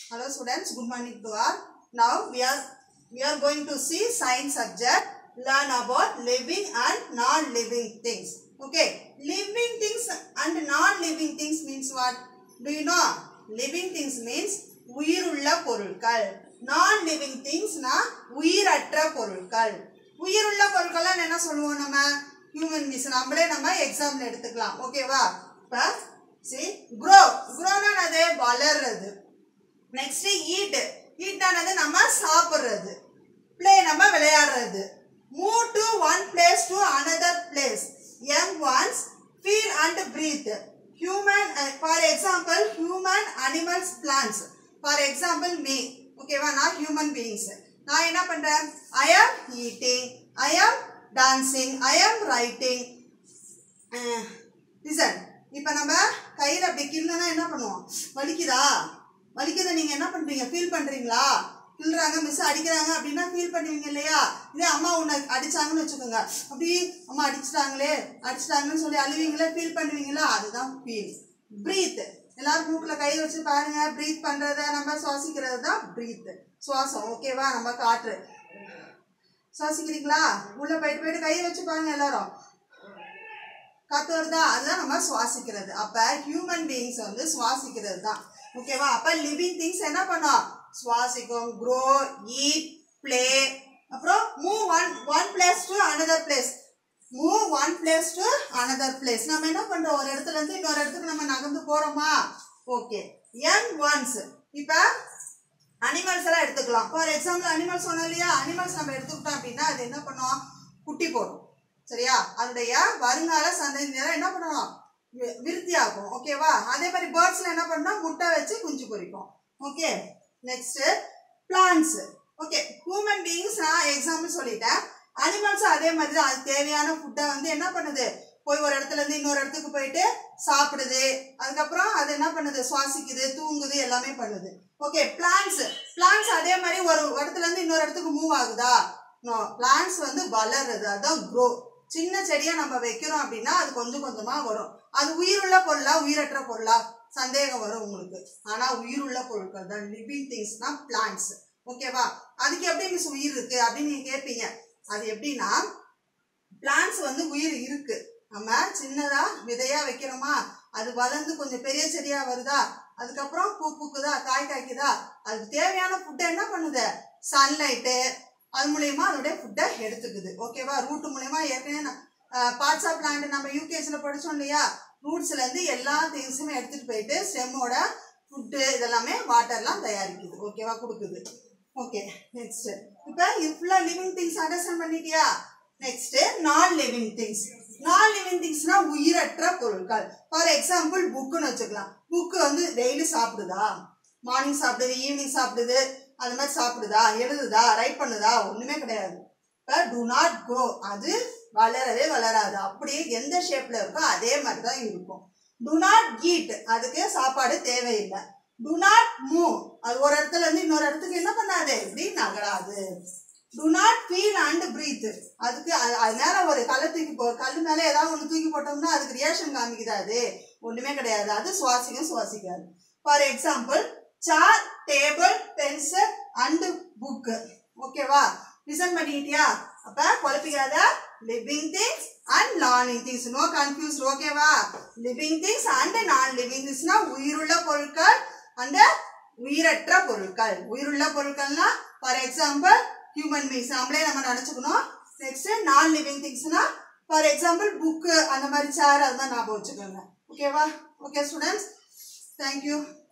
Hello students, good morning to all. Now we are we are going to see science subject. Learn about living and non-living things. Okay, living things and non-living things means what? Do you know? Living things means உயிருள்ள பொருட்கள் நான் living திங்ஸ்னா உயிரற்ற பொருட்கள் உயிருள்ள பொருட்கள்லாம் என்ன சொல்லுவோம் நம்ம ஹியூமன் மீன்ஸ் நம்மளே நம்ம எக்ஸாம்பிள் எடுத்துக்கலாம் ஓகேவா இப்போ சி க்ரோ க்ரோனா அது வளர்றது நெக்ஸ்ட் ஈட் ஈட்டானது நம்ம சாப்பிட்றது ப்ளே நம்ம விளையாடுறது move to one place to another place young ones feel and breathe human for example human animals plants for example me ஓகேவா நான் ஹியூமன் பீயிங்ஸ் நான் என்ன பண்ணுறேன் ஐ ஆம் ஈட்டிங் ஐ ஆம் டான்சிங் ஐ ஆம் ரைட்டிங் லிசன் இப்போ நம்ம கையில் அப்படி கிள்ளுனா என்ன பண்ணுவோம் வலிக்குதா வலிக்குதை நீங்கள் என்ன பண்ணுறீங்க ஃபீல் பண்ணுறீங்களா கிள்ளுறாங்க மிஸ் அடிக்கிறாங்க அப்படின்னா ஃபீல் பண்ணுவீங்க இல்லையா இதே அம்மா உன்னை அடிச்சாங்கன்னு வச்சுக்கோங்க அப்படி அம்மா அடிச்சிட்டாங்களே அடிச்சிட்டாங்கன்னு சொல்லி அழுவீங்களே ஃபீல் பண்ணுவீங்களா அதுதான் ஃபீல் ப்ரீத் எல்லாரும் மூக்கில் கை வச்சு பாருங்க ப்ரீத் பண்ணுறத நம்ம சுவாசிக்கிறது தான் ப்ரீத் சுவாசம் ஓகேவா நம்ம காற்று சுவாசிக்கிறீங்களா உள்ள போயிட்டு போயிட்டு கையை வச்சு பாருங்க எல்லாரும் காத்து வருதா அதுதான் நம்ம சுவாசிக்கிறது அப்ப ஹியூமன் பீயிங்ஸ் வந்து சுவாசிக்கிறது தான் ஓகேவா அப்ப லிவிங் திங்ஸ் என்ன பண்ணோம் சுவாசிக்கும் க்ரோ ஈட் ப்ளே அப்புறம் move one one place to another place move one place to another place நம்ம என்ன பண்றோம் ஒரு இடத்துல இருந்து இன்னொரு இடத்துக்கு நம்ம நகர்ந்து போறோமா ஓகே யங் ஒன்ஸ் இப்போ அனிமல்ஸ் எல்லாம் எடுத்துக்கலாம் ஃபார் எக்ஸாம்பிள் அனிமல்ஸ் சொன்னோம் இல்லையா அனிமல்ஸ் நம்ம எடுத்துக்கிட்டோம் அப்படின்னா அது என்ன பண்ணும் குட்டி போடும் சரியா அதனுடைய வருங்கால சந்ததியினர் என்ன பண்ணணும் வி- விருத்தியாகும் ஓகேவா அதே மாதிரி பேர்ட்ஸ்ல என்ன பண்ணணும் முட்டை வச்சு குஞ்சு பொரிக்கும் okay next plants okay human beings நான் எக்ஸாம்பிள் சொல்லிட்டேன் அனிமல்ஸும் அதே மாதிரி தான் அது தேவையான ஃபுட்டை வந்து என்ன பண்ணுது போய் ஒரு இடத்துல இருந்து இன்னொரு இடத்துக்கு போயிட்டு சாப்பிடுது அதுக்கப்புறம் அது என்ன பண்ணுது சுவாசிக்குது தூங்குது எல்லாமே பண்ணுது ஓகே பிளான்ஸ் பிளான்ஸ் அதே மாதிரி ஒரு இடத்துல இருந்து இன்னொரு இடத்துக்கு மூவ் ஆகுதா நோ பிளான்ஸ் வந்து வளருது அதான் க்ரோ சின்ன செடியா நம்ம வைக்கிறோம் அப்படின்னா அது கொஞ்சம் கொஞ்சமா வரும் அது உயிருள்ள பொருளா உயிரற்ற பொருளா சந்தேகம் வரும் உங்களுக்கு ஆனா உயிருள்ள பொருட்கள் தான் லிவிங் திங்ஸ்னா பிளான்ஸ் ஓகேவா அதுக்கு எப்படி மிஸ் உயிர் இருக்கு அப்படின்னு நீங்க கேட்பீங்க அது எப்படின்னா பிளான்ஸ் வந்து உயிர் இருக்கு நம்ம சின்னதா விதையா வைக்கிறோமா அது வளர்ந்து கொஞ்சம் பெரிய செடியா வருதா அதுக்கப்புறம் பூ பூக்குதா காய் காய்க்குதா அதுக்கு தேவையான ஃபுட்டை என்ன பண்ணுது சன்லைட்டு அது மூலயமா அதோடைய ஃபுட்டை எடுத்துக்குது ஓகேவா ரூட் மூலயமா ஏற்கனவே பார்ட்ஸ் ஆஃப் பிளான்ட் நம்ம யூகேஜில் படித்தோம் இல்லையா ரூட்ஸ்லேருந்து எல்லா திங்ஸுமே எடுத்துகிட்டு போயிட்டு ஸ்டெம்மோட ஃபுட்டு இதெல்லாமே வாட்டர்லாம் தயாரிக்குது ஓகேவா கொடுக்குது ஓகே நெக்ஸ்ட் இப்போ இது ஃபுல்லாக லிவிங் திங்ஸ் அண்டர்ஸ்டாண்ட் பண்ணிட்டியா next non living things non living திங்ஸ்னா உயிரற்ற பொருட்கள் ஃபார் எக்ஸாம்பிள் புக்குன்னு வச்சுக்கலாம் புக்கு வந்து டெய்லி சாப்பிடுதா மார்னிங் சாப்பிடுது ஈவினிங் சாப்பிடுது அந்த மாதிரி சாப்பிடுதா எழுதுதா ரைட் பண்ணுதா ஒன்றுமே கிடையாது இப்போ டு நாட் க்ரோ அது வளரவே வளராது அப்படியே எந்த ஷேப்பில் இருக்கோ அதே மாதிரி தான் இருக்கும் டு நாட் ஈட் அதுக்கு சாப்பாடு தேவையில்லை டு நாட் மூவ் அது ஒரு இடத்துல இருந்து இன்னொரு இடத்துக்கு என்ன பண்ணாது இப்படி நகராது do not feel and breathe அதுக்கு அது- அது மேலே ஒரு கல்லை தூக்கி போ கல் மேலே ஏதாவது ஒன்று தூக்கி போட்டோம்னா அதுக்கு ரியாக்ஷன் காமிக்குதா அது ஒன்றுமே கிடையாது அது சுவாசிக்கும் சுவாசிக்காது for example chair table pencil and book ஓகேவா லிசன் பண்ணிட்டியா அப்போ குழப்பிக்காத living things and non things no confused ஓகேவா living things and non living திங்ஸ்னா உயிருள்ள பொருட்கள் அண்ட் உயிரற்ற பொருட்கள் உயிருள்ள பொருட்கள்னா ஃபார் எக்ஸாம்பிள் ஹியூமன் பீங்ஸ் நம்மளே நம்ம நினச்சிக்கணும் நெக்ஸ்ட் நான் லிவிங் திங்ஸ்னா ஃபார் எக்ஸாம்பிள் புக்கு அந்த மாதிரி சேர் அது மாதிரி ஞாபகம் வச்சுக்கோங்க ஓகேவா ஓகே ஸ்டூடெண்ட்ஸ் தேங்க்யூ